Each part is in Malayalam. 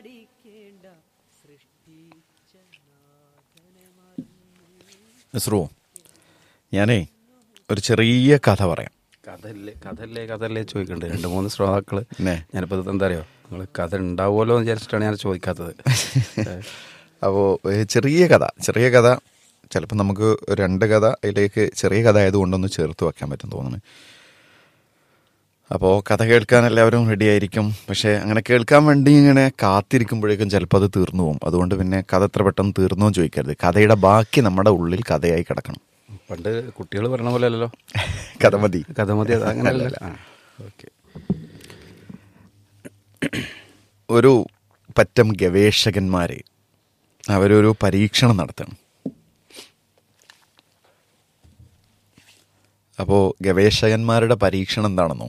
നസ്രു ഞാനേ ഒരു ചെറിയ കഥ പറയാം കഥല്ലേ കഥല്ലേ കഥല്ലേ ചോദിക്കണ്ടേ രണ്ട് മൂന്ന് ശ്രോതാക്കള് ന്നെ. ഞാനിപ്പോ ഇത് എന്താ അറിയോ നിങ്ങൾ കഥ ഉണ്ടാവുമല്ലോ എന്ന് വിചാരിച്ചിട്ടാണ് ഞാൻ ചോദിക്കാത്തത് അപ്പോൾ ചെറിയ കഥ ചെറിയ കഥ ചിലപ്പോൾ നമുക്ക് രണ്ട് കഥ അതിലേക്ക് ചെറിയ കഥ ആയതുകൊണ്ടൊന്ന് ചേർത്ത് വെക്കാൻ പറ്റും തോന്നുന്നു അപ്പോൾ കഥ കേൾക്കാൻ എല്ലാവരും റെഡി ആയിരിക്കും പക്ഷേ അങ്ങനെ കേൾക്കാൻ വേണ്ടി ഇങ്ങനെ കാത്തിരിക്കുമ്പോഴേക്കും ചിലപ്പോൾ അത് തീർന്നു പോകും അതുകൊണ്ട് പിന്നെ കഥ എത്ര പെട്ടെന്ന് തീർന്നു എന്ന് ചോദിക്കരുത് കഥയുടെ ബാക്കി നമ്മുടെ ഉള്ളിൽ കഥയായി കിടക്കണം പണ്ട് കുട്ടികൾ പറഞ്ഞ പോലെ അല്ലല്ലോ കഥ മതി കഥ മതി അത് അങ്ങനെയല്ല ഓക്കെ ഒരു പറ്റം ഗവേഷകന്മാർ അവരൊരു പരീക്ഷണം നടത്തണം അപ്പോൾ ഗവേഷകന്മാരുടെ പരീക്ഷണം എന്താണെന്നോ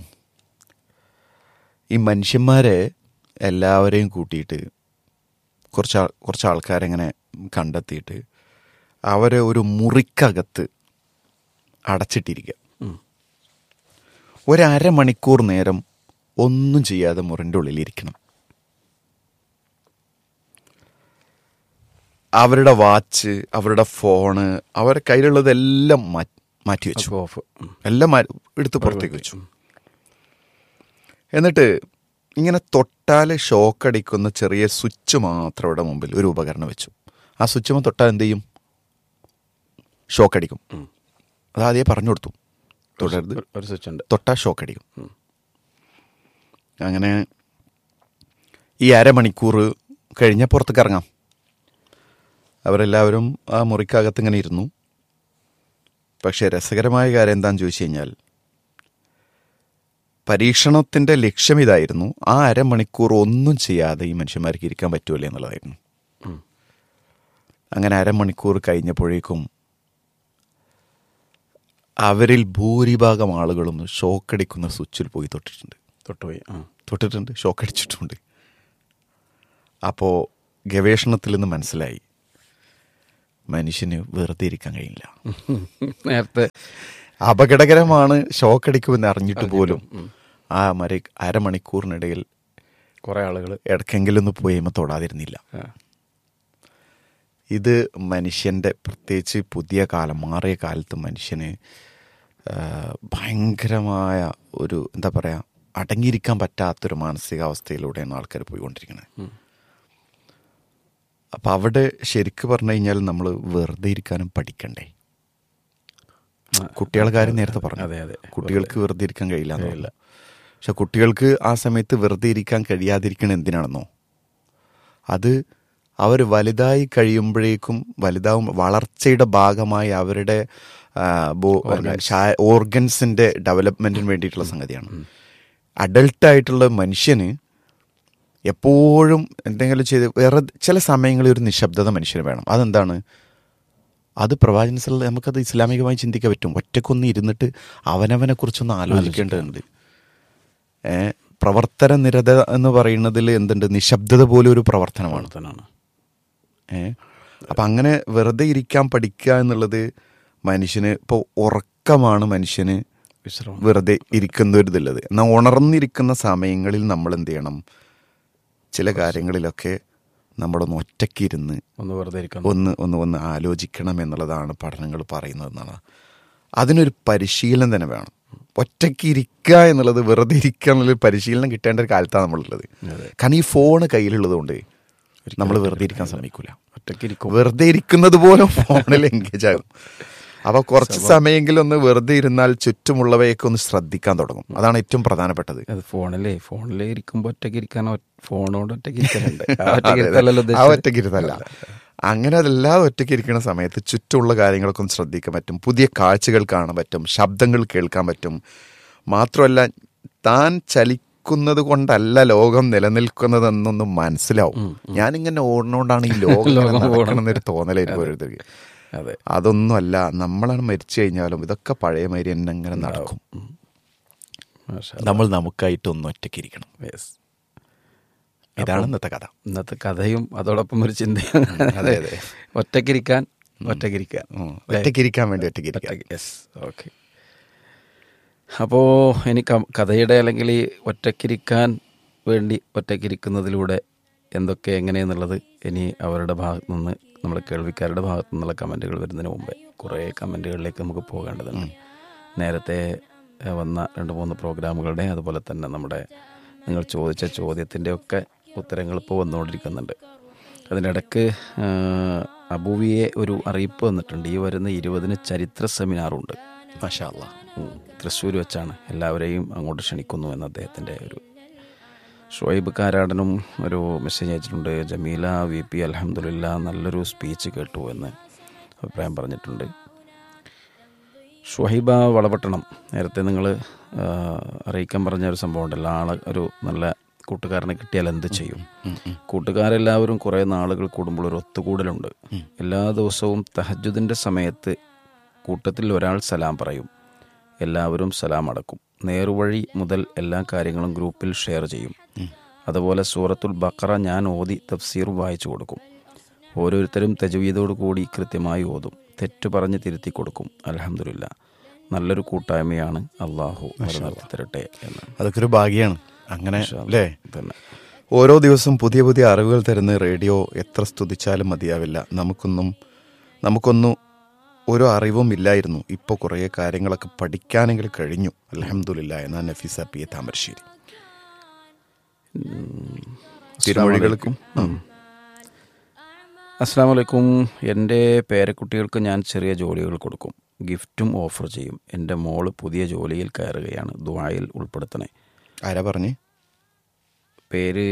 ഈ മനുഷ്യന്മാരെ എല്ലാവരെയും കൂട്ടിയിട്ട് കുറച്ച് ആൾ- കുറച്ച് ആൾക്കാരെ ഇങ്ങനെ കണ്ടെത്തിയിട്ട് അവരെ ഒരു മുറിക്കകത്ത് അടച്ചിട്ടിരിക്കുക ഒരു അരമണിക്കൂർ നേരം ഒന്നും ചെയ്യാതെ മുറിൻ്റെ ഉള്ളിലിരിക്കണം അവരുടെ വാച്ച് അവരുടെ ഫോണ് അവരുടെ കയ്യിലുള്ളതെല്ലാം മാറ്റി മാറ്റി വെച്ചു അപ്പോൾ ഓഫ് എല്ലാം മാ- എടുത്ത് പുറത്തേക്ക് വെച്ചു എന്നിട്ട് ഇങ്ങനെ തൊട്ടാൽ ഷോക്ക് അടിക്കുന്ന ചെറിയ സ്വിച്ച് മാത്രം ഇവിടെ മുമ്പിൽ ഒരു ഉപകരണം വെച്ചു ആ സ്വിച്ച് തൊട്ടാൽ എന്ത് ചെയ്യും ഷോക്ക് അടിക്കും അത് ആദ്യമേ പറഞ്ഞു കൊടുത്തു തുടർന്ന് ഒരു സ്വിച്ച് ഉണ്ട് തൊട്ടാൽ ഷോക്ക് അടിക്കും അങ്ങനെ ഈ അരമണിക്കൂർ കഴിഞ്ഞാൽ പുറത്തേക്ക് ഇറങ്ങാം അവരെല്ലാവരും ആ മുറിക്കകത്ത് ഇങ്ങനെ ഇരുന്നു പക്ഷേ രസകരമായ കാര്യം എന്താണെന്ന് ചോദിച്ചു കഴിഞ്ഞാൽ പരീക്ഷണത്തിൻ്റെ ലക്ഷ്യം ഇതായിരുന്നു ആ അരമണിക്കൂർ ഒന്നും ചെയ്യാതെ ഈ മനുഷ്യന്മാർക്ക് ഇരിക്കാൻ പറ്റുമല്ലേ എന്നുള്ളതായിരുന്നു അങ്ങനെ അരമണിക്കൂർ കഴിഞ്ഞപ്പോഴേക്കും അവരിൽ ഭൂരിഭാഗം ആളുകളും ഷോക്കടിക്കുന്ന സ്വിച്ചിൽ പോയി തൊട്ടിട്ടുണ്ട് തൊട്ടുപോയി ആ തൊട്ടിട്ടുണ്ട് ഷോക്ക് അടിച്ചിട്ടുണ്ട് അപ്പോൾ ഗവേഷണത്തിൽ നിന്ന് മനസ്സിലായി മനുഷ്യന് വെറുതെ ഇരിക്കാൻ കഴിയില്ല നേരത്തെ അപകടകരമാണ് ഷോക്ക് അടിക്കുമെന്ന് അറിഞ്ഞിട്ട് പോലും ആ മര അരമണിക്കൂറിനിടയിൽ കുറെ ആളുകൾ ഇടയ്ക്കെങ്കിലും ഒന്ന് പോയി കഴിയുമ്പോൾ തൊടാതിരുന്നില്ല ഇത് മനുഷ്യൻ്റെ പ്രത്യേകിച്ച് പുതിയ കാലം മാറിയ കാലത്ത് മനുഷ്യന് ആ, ഭയങ്കരമായ ഒരു എന്താ പറയുക അടങ്ങിയിരിക്കാൻ പറ്റാത്തൊരു മാനസികാവസ്ഥയിലൂടെയാണ് ആൾക്കാർ പോയിക്കൊണ്ടിരിക്കുന്നത് അപ്പം അവിടെ ശരിക്ക് പറഞ്ഞു കഴിഞ്ഞാൽ നമ്മൾ വെറുതെ ഇരിക്കാനും പഠിക്കണ്ടേ കുട്ടികളെ കാര്യം നേരത്തെ പറഞ്ഞു അതെ, അതെ. കുട്ടികൾക്ക് വെറുതെ ഇരിക്കാൻ കഴിയില്ല കഴിയില്ല പക്ഷെ കുട്ടികൾക്ക് ആ സമയത്ത് വെറുതെ ഇരിക്കാൻ കഴിയാതിരിക്കണം എന്തിനാണെന്നോ അത് അവർ വലുതായി കഴിയുമ്പോഴേക്കും വലുതാവും വളർച്ചയുടെ ഭാഗമായി അവരുടെ ഓർഗൻസിന്റെ ഡെവലപ്മെന്റിന് വേണ്ടിയിട്ടുള്ള സംഗതിയാണ് അഡൾട്ടായിട്ടുള്ള മനുഷ്യന് എപ്പോഴും എന്തെങ്കിലും ചെയ്ത് വേറെ ചില സമയങ്ങളിൽ ഒരു നിശബ്ദത മനുഷ്യന് വേണം അതെന്താണ് അത് പ്രവാചന സ്ഥലത്ത് നമുക്കത് ഇസ്ലാമികമായി ചിന്തിക്കാൻ പറ്റും ഒറ്റക്കൊന്ന് ഇരുന്നിട്ട് അവനവനെ കുറിച്ചൊന്ന് ആലോചിക്കേണ്ടതുണ്ട് ഏ, പ്രവർത്തന നിരത എന്ന് പറയുന്നതിൽ എന്തുണ്ട് നിശബ്ദത പോലും ഒരു പ്രവർത്തനമാണ് പ്രവർത്തനമാണ് ഏ അപ്പം അങ്ങനെ വെറുതെ ഇരിക്കാൻ പഠിക്കുക എന്നുള്ളത് മനുഷ്യന് ഇപ്പോൾ ഉറക്കമാണ് മനുഷ്യന് വിശ്രമം വെറുതെ ഇരിക്കുന്ന ഒരു ഇതുള്ളത് എന്നാൽ ഉണർന്നിരിക്കുന്ന സമയങ്ങളിൽ നമ്മൾ എന്ത് ചെയ്യണം ചില കാര്യങ്ങളിലൊക്കെ നമ്മളൊന്ന് ഒറ്റയ്ക്കിരുന്ന് ഒന്ന് വെറുതെ ഇരിക്കണം ഒന്ന് ഒന്ന് ഒന്ന് ആലോചിക്കണം എന്നുള്ളതാണ് പഠനങ്ങൾ പറയുന്നത് എന്നാണ് അതിനൊരു പരിശീലനം തന്നെ വേണം ഒറ്റയ്ക്ക് ഇരിക്കുക എന്നുള്ളത് വെറുതെ ഇരിക്കുക എന്നുള്ളൊരു പരിശീലനം കിട്ടേണ്ട ഒരു കാലത്താണ് നമ്മളുള്ളത് അതെ. കാരണം ഈ ഫോണ് കയ്യിലുള്ളത് കൊണ്ട് നമ്മൾ വെറുതെ ഇരിക്കാൻ ശ്രമിക്കൂല ഒറ്റയ്ക്ക് ഇരിക്കും വെറുതെ ഇരിക്കുന്നത് പോലും ഫോണിൽ എൻഗേജ് ആകും അപ്പൊ കുറച്ച് സമയമെങ്കിലും ഒന്ന് വെറുതെ ഇരുന്നാൽ ചുറ്റുമുള്ളവയൊക്കെ ഒന്ന് ശ്രദ്ധിക്കാൻ തുടങ്ങും അതാണ് ഏറ്റവും പ്രധാനപ്പെട്ടത് അത് ഫോണിലേ ഫോണിലേ ഇരിക്കുമ്പോ ഒറ്റയ്ക്ക് ഇരിക്കാൻ ഫോണോട് ഒറ്റയ്ക്ക് ഇരിക്കലുണ്ട് ആ അതെ, ഒറ്റയ്ക്ക് അതെ. ഇരുത്തല്ലല്ലോ ആ ഉദ്ദേശിച്ചത്. ഒറ്റയ്ക്ക് ഇരുത്തല്ല അങ്ങനെ അതല്ലാതെ ഒറ്റയ്ക്ക് ഇരിക്കുന്ന സമയത്ത് ചുറ്റുമുള്ള കാര്യങ്ങളൊക്കെ ഒന്ന് ശ്രദ്ധിക്കാൻ പറ്റും പുതിയ കാഴ്ചകൾ കാണാൻ പറ്റും ശബ്ദങ്ങൾ കേൾക്കാൻ പറ്റും മാത്രമല്ല താൻ ചലിക്കുന്നത് കൊണ്ടല്ല ലോകം നിലനിൽക്കുന്നതെന്നൊന്നും മനസ്സിലാവും ഞാനിങ്ങനെ ഓടുന്നോണ്ടാണ് ഈ ലോകം ലോകം നടക്കണമെന്നൊരു തോന്നലായിരിക്കും ഓരോരുത്തർക്ക് അതെ അതൊന്നുമല്ല നമ്മളാണ് മരിച്ചു കഴിഞ്ഞാലും ഇതൊക്കെ പഴയ മാതിരി തന്നെ ഇങ്ങനെ നടക്കും മാഷാ നമ്മൾ നമുക്കായിട്ട് ഒന്ന് ഒറ്റയ്ക്ക് ഇരിക്കണം Yes. ഇതാണ് ഇന്നത്തെ കഥ ഇന്നത്തെ കഥയും അതോടൊപ്പം ഒരു ചിന്തയും അതെ, അതെ. ഒറ്റയ്ക്കിരിക്കാൻ ഒറ്റയ്ക്കിരിക്കാൻ ഉം. ഒറ്റയ്ക്ക് ഇരിക്കാൻ വേണ്ടി ഒറ്റയ്ക്ക് ഇരിക്കാം യെസ് ഓക്കെ അപ്പോൾ എനിക്ക് കഥയുടെ അല്ലെങ്കിൽ ഈ ഒറ്റയ്ക്കിരിക്കാൻ വേണ്ടി ഒറ്റയ്ക്കിരിക്കുന്നതിലൂടെ എന്തൊക്കെ എങ്ങനെയെന്നുള്ളത് ഇനി അവരുടെ ഭാഗത്തു നിന്ന് നമ്മുടെ കേൾവിക്കാരുടെ ഭാഗത്തു നിന്നുള്ള കമൻറ്റുകൾ വരുന്നതിന് മുമ്പേ കുറേ കമൻറ്റുകളിലേക്ക് നമുക്ക് പോകേണ്ടതുണ്ട് നേരത്തെ ഏഹ്, വന്ന രണ്ട് മൂന്ന് പ്രോഗ്രാമുകളുടെ അതുപോലെ തന്നെ നമ്മുടെ നിങ്ങൾ ചോദിച്ച ചോദ്യത്തിൻ്റെ ഒക്കെ ഉത്തരങ്ങൾ ഇപ്പോൾ വന്നുകൊണ്ടിരിക്കുന്നുണ്ട് അതിനിടക്ക് ഏഹ്, അബൂവിയെ ഒരു അറിയിപ്പ് വന്നിട്ടുണ്ട് ഈ വരുന്ന ഇരുപതിന് ചരിത്ര സെമിനാറുണ്ട് മാഷാ അല്ലാ ഉം. തൃശ്ശൂർ വെച്ചാണ് എല്ലാവരെയും അങ്ങോട്ട് ക്ഷണിക്കുന്നു എന്ന് അദ്ദേഹത്തിൻ്റെ ഒരു ഷുഹൈബ് കാരാടനും ഒരു മെസ്സേജ് അയച്ചിട്ടുണ്ട് ജമീല വി പി അലഹമുല്ല നല്ലൊരു സ്പീച്ച് കേട്ടു എന്ന് അഭിപ്രായം പറഞ്ഞിട്ടുണ്ട് ഷുഹൈബ വളപട്ടണം നേരത്തെ നിങ്ങൾ അറിയിക്കാൻ പറഞ്ഞ ഒരു സംഭവം ഉണ്ടല്ലോ ആളെ ഒരു നല്ല കൂട്ടുകാരനെ കിട്ടിയാൽ എന്ത് ചെയ്യും കൂട്ടുകാരെല്ലാവരും കുറേ നാളുകൾ കൂടുമ്പോൾ ഒരു ഒത്തുകൂടലുണ്ട് എല്ലാ ദിവസവും തഹജുദിൻ്റെ സമയത്ത് കൂട്ടത്തിൽ ഒരാൾ സലാം പറയും എല്ലാവരും സലാം അടക്കും നേർവഴി മുതൽ എല്ലാ കാര്യങ്ങളും ഗ്രൂപ്പിൽ ഷെയർ ചെയ്യും അതുപോലെ സൂറത്തുൽ ബക്കറ ഞാൻ ഓതി തഫ്സീർ വായിച്ചു കൊടുക്കും ഓരോരുത്തരും തജ്വീദോട് കൂടി കൃത്യമായി ഓതും തെറ്റു പറഞ്ഞ് തിരുത്തി കൊടുക്കും അലഹമില്ല നല്ലൊരു കൂട്ടായ്മയാണ് അള്ളാഹു നിലനിർത്തി തരട്ടെ എന്ന് അതൊക്കെ ഒരു ഭാഗ്യമാണ് അങ്ങനെ അല്ലേ തന്നെ ഓരോ ദിവസം പുതിയ പുതിയ അറിവുകൾ തരുന്ന റേഡിയോ എത്ര സ്തുതിച്ചാലും മതിയാവില്ല നമുക്കൊന്നും നമുക്കൊന്നും ഒരു അറിവും ഇല്ലായിരുന്നു ഇപ്പോൾ കുറേ കാര്യങ്ങളൊക്കെ പഠിക്കാനെങ്കിലും കഴിഞ്ഞു അലഹമുല്ല എന്നാ നഫീസ പി എ താമരശ്ശേരി തിരുമൊഴികൾക്കും അസ്സാം വലൈക്കും എൻ്റെ പേരക്കുട്ടികൾക്ക് ഞാൻ ചെറിയ ജോലികൾ കൊടുക്കും ഗിഫ്റ്റും ഓഫർ ചെയ്യും എൻ്റെ മോള് പുതിയ ജോലിയിൽ കയറുകയാണ് ദുബായിൽ ഉൾപ്പെടുത്തണേ ആരാ പറഞ്ഞ് പേര്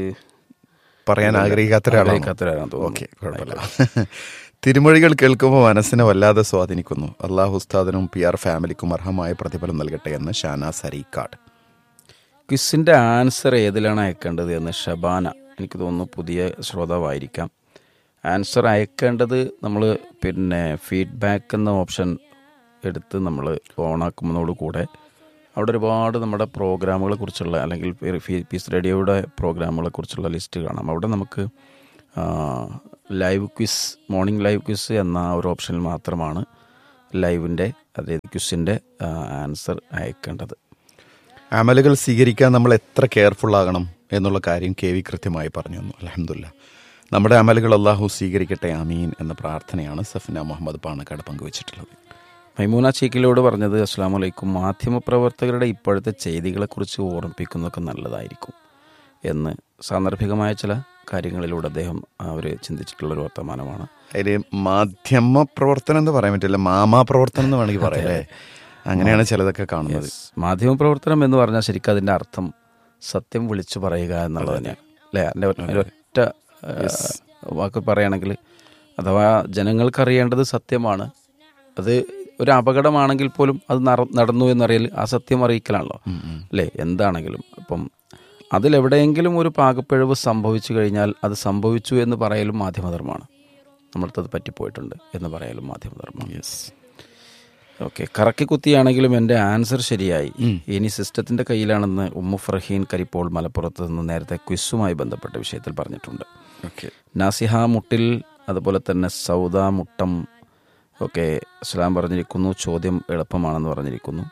പറയാൻ ആഗ്രഹിക്കാത്ത ഒരാളാണ് ആഗ്രഹിക്കാത്തൊരാളാണെന്ന് തോന്നുന്നു. ഓക്കെ കുഴപ്പമില്ല തിരുമൊഴികൾ കേൾക്കുമ്പോൾ മനസ്സിനെ വല്ലാതെ സ്വാധീനിക്കുന്നു അള്ളാഹു ഉസ്താദിനും പി ആർ ഫാമിലിക്കും അർഹമായ പ്രതിഫലം നൽകട്ടെ എന്ന് ഷാനാസ് അരീക്കാട് ക്വിസിൻ്റെ ആൻസർ ഏതിലാണ് അയക്കേണ്ടത് എന്ന് ഷബാന എനിക്ക് തോന്നുന്നു പുതിയ ശ്രോതാവായിരിക്കാം ആൻസർ അയക്കേണ്ടത് നമ്മൾ പിന്നെ ഫീഡ്ബാക്ക് എന്ന ഓപ്ഷൻ എടുത്ത് നമ്മൾ ഓണാക്കുന്നതോട് കൂടെ അവിടെ ഒരുപാട് നമ്മുടെ പ്രോഗ്രാമുകളെ കുറിച്ചുള്ള അല്ലെങ്കിൽ ഫീ- പീസ് റേഡിയോയുടെ പ്രോഗ്രാമുകളെ കുറിച്ചുള്ള ലിസ്റ്റ് കാണാം അവിടെ നമുക്ക് ആ, live quiz morning live quiz എന്ന ആ ഒരു ഓപ്ഷനിൽ മാത്രമാണ് ലൈവിൻ്റെ അതായത് ക്വിസിൻ്റെ ആൻസർ അയക്കേണ്ടത് അമലുകൾ സ്വീകരിക്കാൻ നമ്മൾ എത്ര കെയർഫുൾ ആകണം എന്നുള്ള കാര്യം കെ വി കൃത്യമായി പറഞ്ഞു തന്നു അലഹമില്ല നമ്മുടെ അമലുകൾ അള്ളാഹു സ്വീകരിക്കട്ടെ അമീൻ എന്ന പ്രാർത്ഥനയാണ് സഫിന മുഹമ്മദ് പാണക്കാട് പങ്കുവച്ചിട്ടുള്ളത് മൈമൂന ചീക്കിലോട് പറഞ്ഞത് അസ്സാം വലൈക്കും മാധ്യമപ്രവർത്തകരുടെ ഇപ്പോഴത്തെ ചെയ്തികളെക്കുറിച്ച് ഓർമ്മിപ്പിക്കുന്നതൊക്കെ നല്ലതായിരിക്കും എന്ന് സാന്ദർഭികമായ ചില കാര്യങ്ങളിലൂടെ അദ്ദേഹം അവർ ചിന്തിച്ചിട്ടുള്ള ഒരു വർത്തമാനമാണ് അതിൽ മാധ്യമ പ്രവർത്തനം എന്ന് പറയാൻ പറ്റില്ല മാമാ പ്രവർത്തനം എന്ന് വേണമെങ്കിൽ പറയാം അല്ലേ അങ്ങനെയാണ് ചിലതൊക്കെ കാണുന്നത് മാധ്യമപ്രവർത്തനം എന്ന് പറഞ്ഞാൽ ശരിക്കും അതിൻ്റെ അർത്ഥം സത്യം വിളിച്ചു പറയുക എന്നുള്ളത് തന്നെയാണ് അല്ലേ അതിൻ്റെ ഒറ്റ വാക്ക് പറയുകയാണെങ്കിൽ അഥവാ ജനങ്ങൾക്ക് അറിയേണ്ടത് സത്യമാണ് അത് ഒരു അപകടമാണെങ്കിൽ പോലും അത് നട- നടന്നു എന്നറിയൽ ആ സത്യം അറിയിക്കലാണല്ലോ അല്ലേ എന്താണെങ്കിലും അപ്പം അതിലെവിടെയെങ്കിലും ഒരു പാകപ്പിഴവ് സംഭവിച്ചു കഴിഞ്ഞാൽ അത് സംഭവിച്ചു എന്ന് പറയലും മാധ്യമധർമ്മമാണ് നമ്മൾക്കത് പറ്റിപ്പോയിട്ടുണ്ട് എന്ന് പറയലും മാധ്യമധർമ്മമാണ് യെസ് ഓക്കെ കറക്കി കുത്തിയാണെങ്കിലും എൻ്റെ ആൻസർ ശരിയായി ഇനി സിസ്റ്റത്തിൻ്റെ കയ്യിലാണെന്ന് ഉമ്മു ഫർഹീൻ കരിപ്പോൾ മലപ്പുറത്ത് നിന്ന് നേരത്തെ ക്വിസുമായി ബന്ധപ്പെട്ട വിഷയത്തിൽ പറഞ്ഞിട്ടുണ്ട് ഓക്കെ നാസിഹ മുട്ടിൽ അതുപോലെ തന്നെ സൗദ മുട്ടം ഒക്കെ ഇസ്ലാം പറഞ്ഞിരിക്കുന്നു ചോദ്യം എളുപ്പമാണെന്ന് പറഞ്ഞിരിക്കുന്നു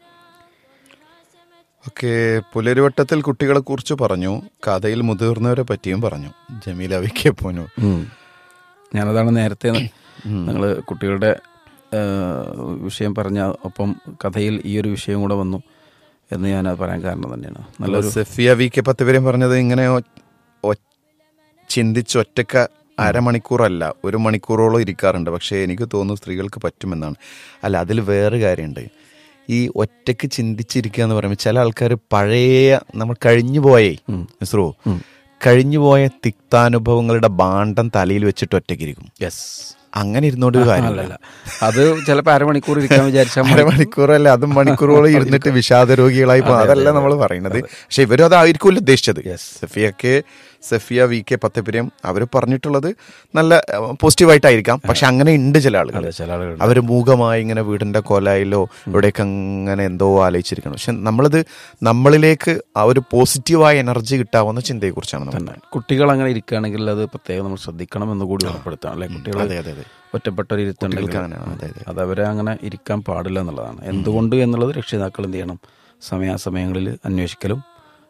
ഓക്കെ പുലരുവട്ടത്തിൽ കുട്ടികളെ കുറിച്ച് പറഞ്ഞു കഥയിൽ മുതിർന്നവരെ പറ്റിയും പറഞ്ഞു ജമീല വി കെ പോനു ഞാനതാണ് നേരത്തെ നിങ്ങൾ കുട്ടികളുടെ ആ, വിഷയം പറഞ്ഞ ഒപ്പം കഥയിൽ ഈ ഒരു വിഷയം കൂടെ വന്നു എന്ന് ഞാൻ പറയാൻ കാരണം തന്നെയാണ് നല്ലൊരു സഫിയ വി കെ പത്ത് പേരും പറഞ്ഞത് ഇങ്ങനെ ഒ- ഒ- ചിന്തിച്ച് ഒറ്റക്ക അരമണിക്കൂറല്ല ഒരു മണിക്കൂറോളം ഇരിക്കാറുണ്ട് പക്ഷേ എനിക്ക് തോന്നുന്നു സ്ത്രീകൾക്ക് പറ്റുമെന്നാണ് അല്ല അതിൽ വേറെ കാര്യമുണ്ട് ഈ ഒറ്റക്ക് ചിന്തിച്ചിരിക്കുക എന്ന് പറയുമ്പോൾ ചില ആൾക്കാർ പഴയ നമ്മൾ കഴിഞ്ഞു പോയേ മിസ്രോ കഴിഞ്ഞു പോയ തിക്താനുഭവങ്ങളുടെ ബാണ്ടം തലയിൽ വെച്ചിട്ട് ഒറ്റയ്ക്കിരിക്കും യെസ് അങ്ങനെ ഇരുന്നോണ്ട് ഒരു കാര്യമില്ല അല്ലല്ല അത് ചിലപ്പോൾ അരമണിക്കൂർ ഇരിക്കാൻ വിചാരിച്ചാൽ അരമണിക്കൂറല്ല അതും മണിക്കൂറോളം ഇരുന്നിട്ട് വിഷാദ രോഗികളായി പോകും അതല്ല നമ്മൾ പറയുന്നത് പക്ഷെ ഇവരും അതായിരിക്കുമല്ലോ ഉദ്ദേശിച്ചത് സഫിയക്ക് സഫിയ വി കെ പത്തപ്പിരം അവർ പറഞ്ഞിട്ടുള്ളത് നല്ല പോസിറ്റീവായിട്ടായിരിക്കാം പക്ഷെ അങ്ങനെ ഉണ്ട് ചില ആളുകൾ അതെ ചില ആളുകൾ അവർ മൂകമായി ഇങ്ങനെ വീടിന്റെ കൊലായിലോ എവിടെയൊക്കെ അങ്ങനെ എന്തോ ആലോചിച്ചിരിക്കണം പക്ഷെ നമ്മളിത് നമ്മളിലേക്ക് ആ ഒരു പോസിറ്റീവായ എനർജി കിട്ടാവുന്ന ചിന്തയെക്കുറിച്ചാണ് നമ്മൾ തന്നെ കുട്ടികൾ അങ്ങനെ ഇരിക്കുകയാണെങ്കിൽ അത് പ്രത്യേകം നമ്മൾ ശ്രദ്ധിക്കണം എന്ന് കൂടി ഉറപ്പെടുത്തണം അല്ലെ കുട്ടികൾ അതെ അതെ അതെ ഒറ്റപ്പെട്ട ഒരു ഇരുത്തുണ്ടെങ്കിൽ കുട്ടികൾക്ക് അങ്ങനെയാണ് അതെ അതെ അത് അവരെ അങ്ങനെ ഇരിക്കാൻ പാടില്ല എന്നുള്ളതാണ് എന്തുകൊണ്ട് എന്നുള്ളത് രക്ഷിതാക്കൾ എന്ത് ചെയ്യണം സമയാസമയങ്ങളിൽ അന്വേഷിക്കലും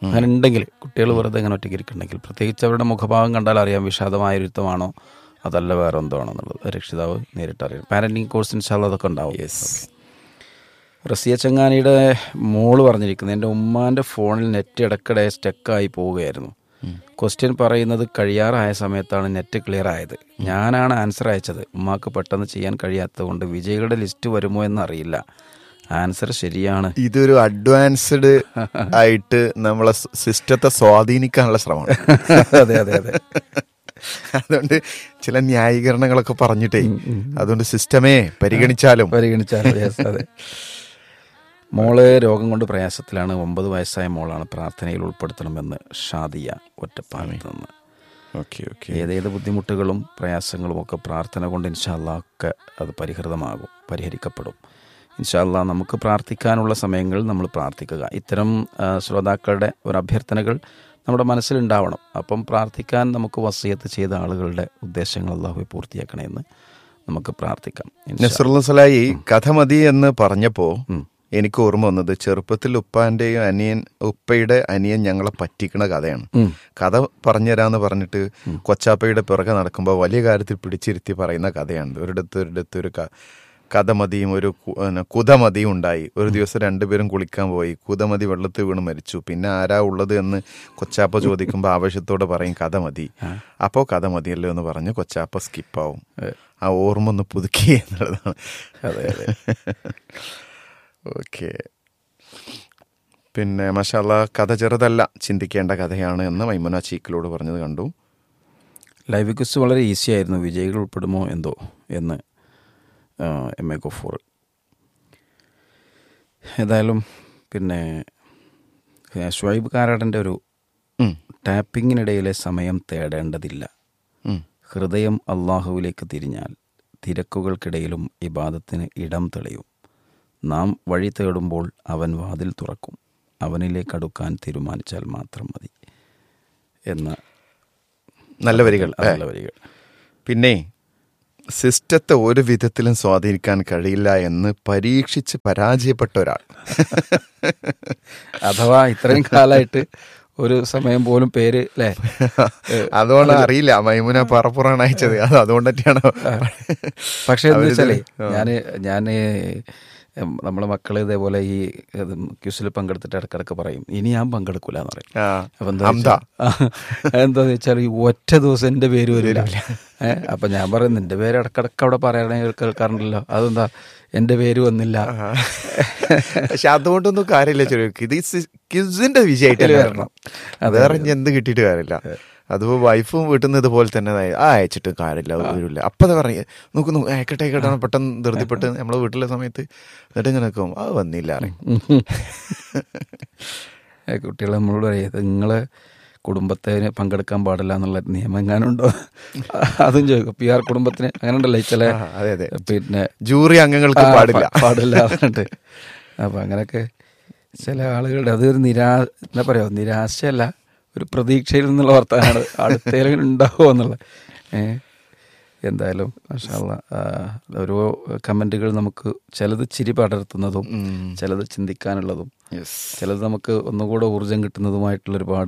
അങ്ങനെ ഉണ്ടെങ്കിൽ കുട്ടികൾ വെറുതെ അങ്ങനെ ഒറ്റയ്ക്ക് ഇരിക്കുന്നുണ്ടെങ്കിൽ പ്രത്യേകിച്ച് അവരുടെ മുഖഭാവം കണ്ടാൽ അറിയാം വിഷാദമായ ഇരുത്തമാണോ അതല്ല വേറെ എന്തോ ആണോ എന്നുള്ളത് രക്ഷിതാവ് നേരിട്ട് അറിയാം പാരന്റിങ് കോഴ്സ് ഇൻഷാല്ല അതൊക്കെ ഉണ്ടാവും റസിയ ചങ്ങാനിയുടെ മോള് പറഞ്ഞിരിക്കുന്നത് എൻ്റെ ഉമ്മാൻ്റെ ഫോണിൽ നെറ്റ് ഇടയ്ക്കിടെ സ്റ്റക്കായി പോവുകയായിരുന്നു ക്വസ്റ്റ്യൻ പറയുന്നത് കഴിയാറായ സമയത്താണ് നെറ്റ് ക്ലിയർ ആയത് ഞാനാണ് ആൻസർ അയച്ചത് ഉമ്മാക്ക് പെട്ടെന്ന് ചെയ്യാൻ കഴിയാത്തത് കൊണ്ട് വിജയികളുടെ ലിസ്റ്റ് വരുമോ എന്നറിയില്ല ആൻസർ ശരിയാണ് ഇതൊരു അഡ്വാൻസ്ഡ് ആയിട്ട് നമ്മളെ സിസ്റ്റത്തെ സ്വാധീനിക്കാനുള്ള ശ്രമമാണ് അതെ അതെ അതെ അതുകൊണ്ട് ചില ന്യായീകരണങ്ങളൊക്കെ പറഞ്ഞിട്ടേ അതുകൊണ്ട് സിസ്റ്റമേ പരിഗണിച്ചാലും പരിഗണിച്ചാലും yes, അതെ മോള് രോഗം കൊണ്ട് പ്രയാസത്തിലാണ് ഒമ്പത് വയസ്സായ മോളാണ് പ്രാർത്ഥനയിൽ ഉൾപ്പെടുത്തണമെന്ന് ഷാദിയ ഒറ്റപ്പാലത്ത് നിന്ന് ഓക്കെ ഓക്കെ ഏതേത് ബുദ്ധിമുട്ടുകളും പ്രയാസങ്ങളും ഒക്കെ പ്രാർത്ഥന കൊണ്ട് ഇൻഷാല്ല ഒക്കെ അത് പരിഹൃതമാകും പരിഹരിക്കപ്പെടും ഇൻഷാല്ല നമുക്ക് പ്രാർത്ഥിക്കാനുള്ള സമയങ്ങൾ നമ്മൾ പ്രാർത്ഥിക്കുക ഇത്തരം ആ, ശ്രോതാക്കളുടെ ഒരു അഭ്യർത്ഥനകൾ നമ്മുടെ മനസ്സിലുണ്ടാവണം അപ്പം പ്രാർത്ഥിക്കാൻ നമുക്ക് വസീയത്ത് ചെയ്ത ആളുകളുടെ ഉദ്ദേശങ്ങൾ അള്ളാഹു പൂർത്തിയാക്കണമെന്ന് നമുക്ക് പ്രാർത്ഥിക്കാം ഇൻഷാ- നസറുല്ല സലായി കഥ മതി എന്ന് പറഞ്ഞപ്പോ ഉം. എനിക്ക് ഓർമ്മ വന്നത് ചെറുപ്പത്തിൽ ഉപ്പാന്റെയും അനിയൻ ഉപ്പയുടെ അനിയൻ ഞങ്ങളെ പറ്റിക്കണ കഥയാണ് ഉം. കഥ പറഞ്ഞുതരാന്ന് പറഞ്ഞിട്ട് കൊച്ചാപ്പയുടെ പിറകെ നടക്കുമ്പോൾ വലിയ കാര്യത്തിൽ പിടിച്ചിരുത്തി പറയുന്ന കഥയാണ് ഒരിടത്ത് ഒരിടത്ത് ഒരു ക- കഥമതിയും ഒരു കു- പിന്നെ കുതമതിയും ഉണ്ടായി ഒരു ദിവസം രണ്ടുപേരും കുളിക്കാൻ പോയി കുതമതി വെള്ളത്തിൽ വീണ് മരിച്ചു പിന്നെ ആരാ ഉള്ളത് എന്ന് കൊച്ചാപ്പ ചോദിക്കുമ്പോൾ ആവശ്യത്തോടെ പറയും കഥ മതി അപ്പോൾ കഥ മതിയല്ലോ എന്ന് പറഞ്ഞ് കൊച്ചാപ്പ സ്കിപ്പാവും ആ ഓർമ്മ ഒന്ന് പുതുക്കി എന്നുള്ളതാണ് അതെ അതെ ഓക്കെ പിന്നെ മഷാല്ല കഥ ചെറുതല്ല ചിന്തിക്കേണ്ട കഥയാണ് എന്ന് മൈമുന ചീക്കിലോട് പറഞ്ഞത് കണ്ടു ലൈവ് ക്വസ്റ്റ് വളരെ ഈസി ആയിരുന്നു വിജയികൾ ഉൾപ്പെടുമോ എന്തോ എന്ന് ആ, എം എ ഗഫൂർ ഏതായാലും പിന്നെ ഏ, ഷുഹൈബ് കാരാടൻ്റെ ഒരു ഉം, ടാപ്പിങ്ങിനിടയിലെ സമയം തേടേണ്ടതില്ല ഉം. ഹൃദയം അള്ളാഹുവിലേക്ക് തിരിഞ്ഞാൽ തിരക്കുകൾക്കിടയിലും ഇബാദത്തിന് ഇടം തെളിയും നാം വഴി തേടുമ്പോൾ അവൻ വാതിൽ തുറക്കും അവനിലേക്ക് അടുക്കാൻ തീരുമാനിച്ചാൽ മാത്രം മതി എന്ന നല്ല വരികൾ ഏ. നല്ല വരികൾ പിന്നെ സിസ്റ്റത്തെ ഒരു വിധത്തിലും സ്വാധീനിക്കാൻ കഴിയില്ല എന്ന് പരീക്ഷിച്ച് പരാജയപ്പെട്ട ഒരാൾ അഥവാ ഇത്രയും കാലമായിട്ട് ഒരു സമയം പോലും പേര് അല്ലേ അതുകൊണ്ട് അറിയില്ല മൈമുന പറപ്പുറാണ് അയച്ചത് അത് അതുകൊണ്ടൊക്കെയാണ് പക്ഷെ എന്താ അവരിത് വെച്ചാലേ ഞാന് ഞാന് ഉം, നമ്മളെ മക്കള് ഇതേപോലെ ഈ ക്യൂസിൽ പങ്കെടുത്തിട്ട് ഇടക്കിടക്ക് പറയും ഇനി ഞാൻ പങ്കെടുക്കൂല എന്ന് പറയും ആ, അപ്പൊ എന്താ ഹംദ. വെച്ചാ- എന്താന്ന് വെച്ചാൽ ഈ ഒറ്റ ദിവസം എന്റെ പേര് വരില്ല ഏഹ് അപ്പൊ ഞാൻ പറയും നിന്റെ പേര് ഇടക്കിടക്ക് അവിടെ പറയണേ കേൾക്കാറുണ്ടല്ലോ അതെന്താ എന്റെ പേര് വന്നില്ല പക്ഷെ അതുകൊണ്ടൊന്നും കാര്യമില്ല ചെറിയ ഇത് കിസിന്റെ വിജയമായിട്ട് ഇതില് വരണം വരണം. വേറെ ഇനി എന്ത് കിട്ടിയിട്ട് കാര്യമില്ല അതിപ്പോ വൈഫും വീട്ടിൽ നിന്ന് ഇതുപോലെ തന്നെ ആയി. ആ അയച്ചിട്ട് കാര്യമില്ല അത് വരില്ല അപ്പൊ അത് പറയും നോക്ക് നോക്ക് അയക്കട്ടെ അയക്കട്ടെ എന്ന് പെട്ടെന്ന് ധൃതിപ്പെട്ട് നമ്മളെ വീട്ടിലെ സമയത്ത് എന്നിട്ട് ഇങ്ങനെ നിൽക്കും അത് വന്നില്ല അറിയും ഏ, കുട്ടികൾ നമ്മളോട് പറയും ഇത് നിങ്ങള് കുടുംബത്തിന് പങ്കെടുക്കാൻ പാടില്ല എന്നുള്ള നിയമം എങ്ങാനുണ്ടോ അതും ചോദിക്കും പി ആർ കുടുംബത്തിന് അങ്ങനെ ഉണ്ടല്ലോ ഈ ചില ആ, അതെ അതെ പിന്നെ ജൂറി അംഗങ്ങൾക്ക് ആ, പാടില്ല പ- പാടില്ല പറഞ്ഞിട്ട് അപ്പൊ അങ്ങനെയൊക്കെ ചില ആളുകളുടെ അതൊരു നിരാ എന്താ പറയാ നിരാശയല്ല ഒരു പ്രതീക്ഷയിൽ നിന്നുള്ള വർത്തമാനമാണ് അടുത്തേലും ഉണ്ടാവുമോ എന്നുള്ള ഏഹ് എന്തായാലും മാഷാല്ല ഓരോ കമൻറ്റുകൾ നമുക്ക് ചിലത് ചിരി പടർത്തുന്നതും ചിലത് ചിന്തിക്കാനുള്ളതും യെസ് ചിലത് നമുക്ക് ഒന്നുകൂടെ ഊർജം കിട്ടുന്നതുമായിട്ടുള്ള ഒരുപാട്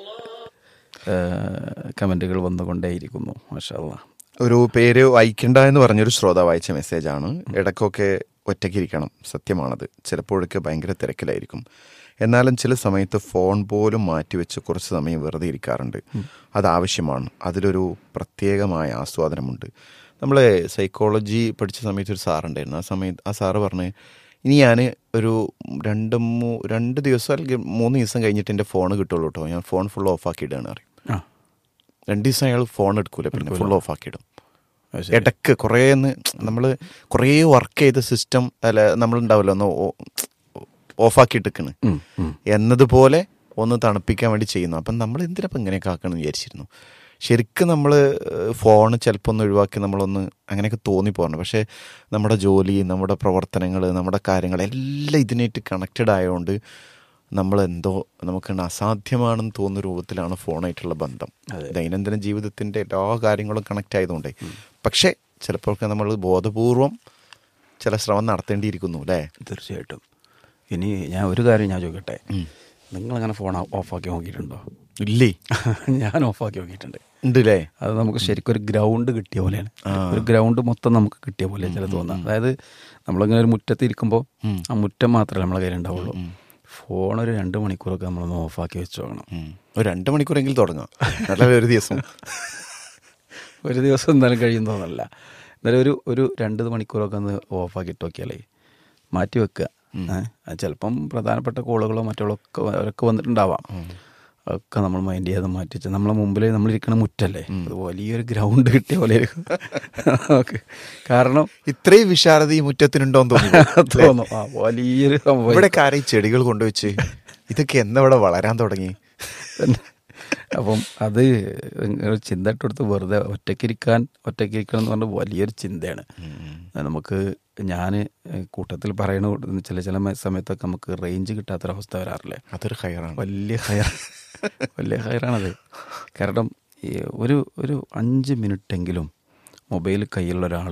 കമൻറ്റുകൾ വന്നുകൊണ്ടേയിരിക്കുന്നു മാഷാല്ല ഒരു പേര് വായിക്കണ്ട എന്ന് പറഞ്ഞൊരു ശ്രോതാവ് അയച്ച മെസ്സേജാണ് ഇടയ്ക്കൊക്കെ ഒറ്റയ്ക്കിരിക്കണം സത്യമാണത് ചിലപ്പോഴൊക്കെ ഭയങ്കര തിരക്കിലായിരിക്കും എന്നാലും ചില സമയത്ത് ഫോൺ പോലും മാറ്റിവെച്ച് കുറച്ച് സമയം വെറുതെ ഇരിക്കാറുണ്ട് അത് ആവശ്യമാണ് അതിലൊരു പ്രത്യേകമായ ആസ്വാദനമുണ്ട് നമ്മൾ സൈക്കോളജി പഠിച്ച സമയത്ത് ഒരു സാറുണ്ടായിരുന്നു ആ സമയത്ത് ആ സാറ് പറഞ്ഞ് ഇനി ഞാൻ ഒരു രണ്ട് മൂ രണ്ട് ദിവസം അല്ലെങ്കിൽ മൂന്ന് ദിവസം കഴിഞ്ഞിട്ട് എൻ്റെ ഫോൺ കിട്ടുള്ളൂ കേട്ടോ ഞാൻ ഫോൺ ഫുൾ ഓഫ് ആക്കി ഇടുകയാണ് അറിയും ആ രണ്ട് ദിവസം അയാൾ ഫോൺ എടുക്കൂല പിന്നെ ഫുൾ ഓഫ് ആക്കിയിടും അത് ശരി. ഇടക്ക് കുറേ ഒന്ന് നമ്മൾ കുറേ വർക്ക് ചെയ്ത സിസ്റ്റം അല്ല നമ്മളുണ്ടാവല്ലോ ഒന്ന് ഓഫാക്കിയിട്ടിക്കണ് ഉം, ഉം. എന്നതുപോലെ ഒന്ന് തണുപ്പിക്കാൻ വേണ്ടി ചെയ്യുന്നു അപ്പം നമ്മൾ എന്തിനപ്പം ഇങ്ങനെയൊക്കെ ആക്കണം എന്ന് വിചാരിച്ചിരുന്നു ശരിക്കും നമ്മൾ ഫോൺ ചിലപ്പോൾ ഒന്ന് ഒഴിവാക്കി നമ്മളൊന്ന് അങ്ങനെയൊക്കെ തോന്നിപ്പോകണം പക്ഷേ നമ്മുടെ ജോലി നമ്മുടെ പ്രവർത്തനങ്ങൾ നമ്മുടെ കാര്യങ്ങൾ എല്ലാം ഇതിനായിട്ട് കണക്റ്റഡ് ആയതുകൊണ്ട് നമ്മൾ എന്തോ നമുക്ക് അസാധ്യമാണെന്ന് തോന്നുന്ന രൂപത്തിലാണ് ഫോണായിട്ടുള്ള ബന്ധം ദൈനംദിന ജീവിതത്തിൻ്റെ എല്ലാ കാര്യങ്ങളും കണക്റ്റ് ആയതുകൊണ്ടേ പക്ഷേ ചിലപ്പോഴൊക്കെ നമ്മൾ ബോധപൂർവം ചില ശ്രമം നടത്തേണ്ടിയിരിക്കുന്നു അല്ലേ തീർച്ചയായിട്ടും ഇനി ഞാൻ ഒരു കാര്യം ഞാൻ ചോദിക്കട്ടെ നിങ്ങളങ്ങനെ ഫോൺ ഓഫാക്കി നോക്കിയിട്ടുണ്ടോ ഇല്ലേ ഞാൻ ഓഫാക്കി നോക്കിയിട്ടുണ്ട് ഉണ്ടല്ലേ അത് നമുക്ക് ശരിക്കും ഒരു ഗ്രൗണ്ട് കിട്ടിയ പോലെയാണ് ഒരു ഗ്രൗണ്ട് മൊത്തം നമുക്ക് കിട്ടിയ പോലെ ചില തോന്നാം അതായത് നമ്മളിങ്ങനെ ഒരു മുറ്റത്ത് ഇരിക്കുമ്പോൾ ആ മുറ്റം മാത്രമേ നമ്മളെ കയ്യിൽ ഉണ്ടാവുള്ളൂ ഫോൺ ഒരു രണ്ട് മണിക്കൂറൊക്കെ നമ്മളൊന്ന് ഓഫാക്കി വെച്ച് നോക്കണം ഉം. ഒരു രണ്ട് മണിക്കൂറെങ്കിലും തുടങ്ങാം നല്ല ഒരു ദിവസം ഒരു ദിവസം എന്തായാലും കഴിയുന്നതല്ല എന്നാലും ഒരു ഒരു രണ്ട് മണിക്കൂറൊക്കെ ഒന്ന് ഓഫാക്കി ഇട്ട് നോക്കിയാലേ മാറ്റി വെക്കുക ഏഹ് അത് ചിലപ്പം പ്രധാനപ്പെട്ട കോളുകളോ മറ്റുള്ള ഒക്കെ അവരൊക്കെ വന്നിട്ടുണ്ടാവാം ഒക്കെ നമ്മൾ മൈൻഡ് ചെയ്യാതെ മാറ്റി വെച്ചാൽ നമ്മളെ മുമ്പിൽ നമ്മളിരിക്കണ മുറ്റല്ലേ അത് വലിയൊരു ഗ്രൗണ്ട് കിട്ടിയ പോലെ ആയിരിക്കും. നമുക്ക് കാരണം ഇത്രയും വിശാലത ഈ മുറ്റത്തിനുണ്ടോന്ന് തോന്നുന്നു തോന്നും ആ വലിയൊരു സംഭവം ഇവിടെ കാര്യം ചെടികൾ കൊണ്ടുവച്ച് ഇതൊക്കെ എന്നാ ഇവിടെ വളരാൻ തുടങ്ങി തന്നെ. അപ്പം അത് ഒരു ചിന്ത ഇട്ടെടുത്ത് വെറുതെ ഒറ്റയ്ക്കിരിക്കാൻ ഒറ്റയ്ക്കിരിക്കണം എന്ന് പറഞ്ഞാൽ വലിയൊരു ചിന്തയാണ് അത് നമുക്ക് ഞാൻ കൂട്ടത്തിൽ പറയണ ചില ചില മ- സമയത്തൊക്കെ നമുക്ക് റേഞ്ച് കിട്ടാത്തൊരവസ്ഥ വരാറില്ലേ അതൊരു ഹയറാണ് വലിയ ഹയർ വലിയ ഹയറാണത് കാരണം ഈ ഒരു ഒരു അഞ്ച് മിനിറ്റെങ്കിലും മൊബൈൽ കയ്യിലുള്ള ഒരാൾ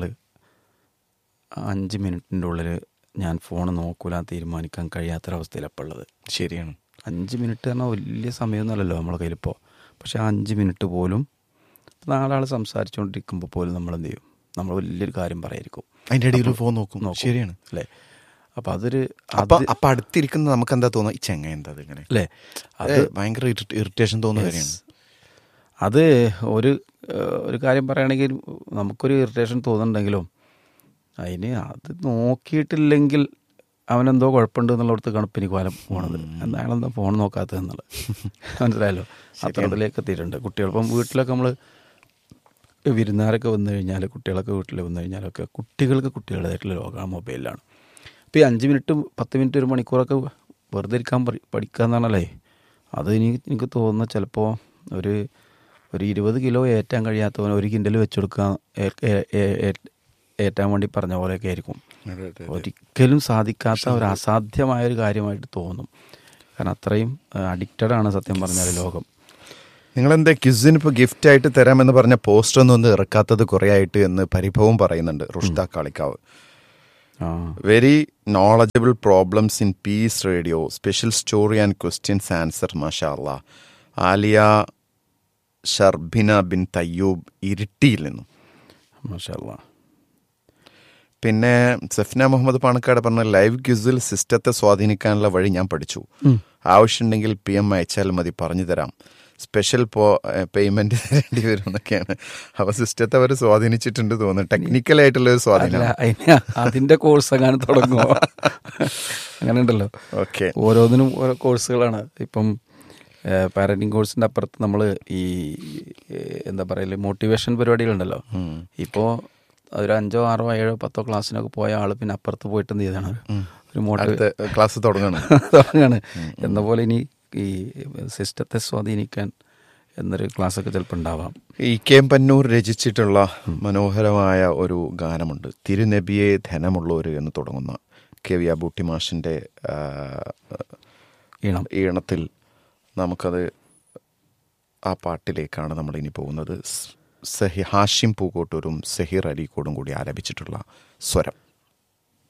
അഞ്ച് മിനിറ്റിൻ്റെ ഉള്ളിൽ ഞാൻ ഫോൺ നോക്കൂല തീരുമാനിക്കാൻ കഴിയാത്തൊരവസ്ഥയിലാണ് ഇപ്പോൾ ഉള്ളത് ശരിയാണ് അഞ്ച് മിനിറ്റ് പറഞ്ഞാൽ വലിയ സമയമൊന്നുമല്ലല്ലോ നമ്മളെ കയ്യിലിപ്പോൾ പക്ഷേ ആ അഞ്ച് മിനിറ്റ് പോലും നാലാൾ സംസാരിച്ചുകൊണ്ടിരിക്കുമ്പോൾ പോലും നമ്മൾ എന്ത് ചെയ്യും നമ്മൾ വലിയൊരു കാര്യം പറയായിരിക്കും അതിന്റെ ഇടയിൽ ഫോൺ നോക്കും നോക്കും. ശരിയാണ് അല്ലേ അപ്പം അതൊരു അപ്പൊ അത് അപ്പൊ അടുത്തിരിക്കുന്ന നമുക്ക് എന്താ തോന്നുക ഈ ചെങ്ങ എന്താ ഇങ്ങനെ അല്ലേ അത് ഭയങ്കര ഇറിറ്റേഷൻ തോന്നുന്ന കാര്യമാണ് അത് ഒരു ഏഹ്, ഒരു കാര്യം പറയുകയാണെങ്കിൽ നമുക്കൊരു ഇറിറ്റേഷൻ തോന്നുന്നുണ്ടെങ്കിലും അതിന് അത് നോക്കിയിട്ടില്ലെങ്കിൽ അവനെന്തോ കുഴപ്പമുണ്ട് എന്നുള്ളിടത്തേക്കാണ് ഇപ്പം എനിക്ക് വലം പോണത് എന്താ അയാളെന്താ ഫോൺ നോക്കാത്തത് എന്നുള്ളത് മനസ്സിലായല്ലോ അത്തരത്തിലേക്ക് എത്തിയിട്ടുണ്ട് കുട്ടികൾ ഇപ്പം വീട്ടിലൊക്കെ നമ്മൾ വിരുന്നാരൊക്കെ വന്നു കഴിഞ്ഞാൽ കുട്ടികളൊക്കെ വീട്ടിൽ വന്നു കഴിഞ്ഞാലൊക്കെ കുട്ടികൾക്ക് കുട്ടികളുടേതായിട്ടുള്ള ലോകമാണ് മൊബൈലിലാണ് ഇപ്പോൾ ഈ അഞ്ച് മിനിറ്റ് പത്ത് മിനിറ്റ് ഒരു മണിക്കൂറൊക്കെ വെറുതെ ഇരിക്കാൻ പഠി- പഠിക്കുക എന്ന് പറഞ്ഞാലേ അത് ഇനി എനിക്ക് തോന്നുന്ന ചിലപ്പോൾ ഒരു ഒരു ഇരുപത് കിലോ ഏറ്റാൻ കഴിയാത്തവന് ഒരു കിൻഡൽ വെച്ച് കൊടുക്കുക ഏ- ഏ- ഏ- ഏ- ഏറ്റാൻ വേണ്ടി പറഞ്ഞ പോലെയൊക്കെ ആയിരിക്കും ഒരിക്കലും സാധിക്കാത്ത ഒരു അസാധ്യമായ ഒരു കാര്യമായിട്ട് തോന്നും കാരണം അത്രയും അഡിക്റ്റഡ് ആണ് സത്യം പറഞ്ഞാൽ ലോകം നിങ്ങൾ എന്താ ക്വിസിന് ഇപ്പോൾ ഗിഫ്റ്റ് ആയിട്ട് തരാമെന്ന് പറഞ്ഞ പോസ്റ്റർ ഒന്നും ഒന്ന് ഇറക്കാത്തത് കുറേ ആയിട്ട് എന്ന് പരിഭവം പറയുന്നുണ്ട് റുഷ്ത കാളിക്കാവ് ആ very knowledgeable problems in peace radio special story and questions answer മാഷാ അല്ലാ ആലിയ ഷർബിന ബിൻ തയ്യൂബ് ഇരിട്ടിയിൽ നിന്നും മാഷാ പിന്നെ സഫ്ന മുഹമ്മദ് പാണക്കാട് പറഞ്ഞ ലൈവ് ക്വിസിൽ സിസ്റ്റത്തെ സ്വാധീനിക്കാനുള്ള വഴി ഞാൻ പഠിച്ചു ആവശ്യമുണ്ടെങ്കിൽ പി എം അയച്ചാൽ മതി പറഞ്ഞു തരാം സ്പെഷ്യൽ പോ പേയ്മെന്റ് തരേണ്ടി വരും എന്നൊക്കെയാണ് അപ്പൊ സിസ്റ്റത്തെ അവർ സ്വാധീനിച്ചിട്ടുണ്ട് തോന്നുന്നു ടെക്നിക്കൽ ആയിട്ടുള്ള ഒരു സ്വാധീനം അല്ല അതിന് അതിന്റെ കോഴ്സ് അങ്ങനെ തുടങ്ങുമോ അങ്ങനെ ഉണ്ടല്ലോ ഓക്കെ ഓരോന്നിനും ഓരോ കോഴ്സുകളാണ് ഇപ്പം പാരന്റിങ് കോഴ്സിന്റെ അപ്പുറത്ത് നമ്മൾ ഈ ഏഹ്, എന്താ പറയല് മോട്ടിവേഷൻ പരിപാടികളുണ്ടല്ലോ ഇപ്പോൾ ഒരു അഞ്ചോ ആറോ ഏഴോ പത്തോ ക്ലാസ്സിനൊക്കെ പോയ ആള് പിന്നെ അപ്പുറത്ത് പോയിട്ട് എന്ത് ചെയ്താണ് ഒരു മോട്ടിവേ അടുത്ത ക്ലാസ് തുടങ്ങണം തുടങ്ങാണ് എന്ന പോലെ ഇനി ഈ സിസ്റ്റത്തെ സ്വാധീനിക്കാൻ എന്നൊരു ക്ലാസ്സൊക്കെ ചിലപ്പോൾ ഉണ്ടാവാം ഈ കെ എം പന്നൂർ രചിച്ചിട്ടുള്ള മനോഹരമായ ഒരു ഗാനമുണ്ട് തിരുനബിയെ ധനമുള്ളവർ എന്ന് തുടങ്ങുന്ന കെ വി അബൂട്ടി മാഷിന്റെ ആ, ഈണം ഈണത്തിൽ നമുക്കത് ആ പാട്ടിലേക്കാണ് നമ്മൾ ഇനി പോകുന്നത് സ്- സഹി ഹാഷിം പൂക്കോട്ടൂരും സഹീർ അരീക്കോടും കൂടി ആലപിച്ചിട്ടുള്ള സ്വരം